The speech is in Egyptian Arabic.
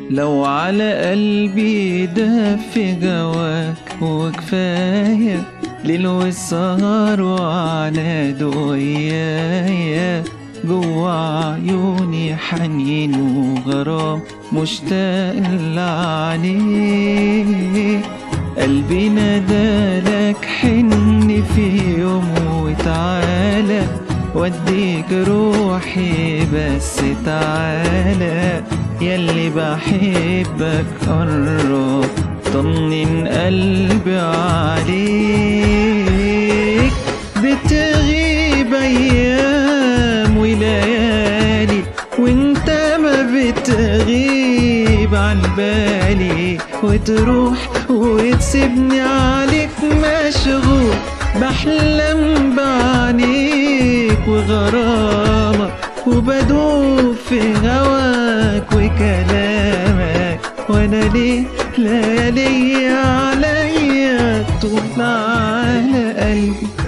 لو على قلبي دف جواك وكفاية ليل والسهر وعناد ويايا جوا عيوني حنين وغرام مشتاق لعليك قلبي نادالك حن في يوم وتعالى وديك روحي بس تعالى يلي بحبك قرب طمن قلبي عليك بتغيب ايام وليالي وانت ما بتغيب عن بالي وتروح وتسيبني عليك مشغول بحلم بعينيك وغرامك وبدوب في هواك وكلامك وانا ليه ليالي عليا طول على قلبي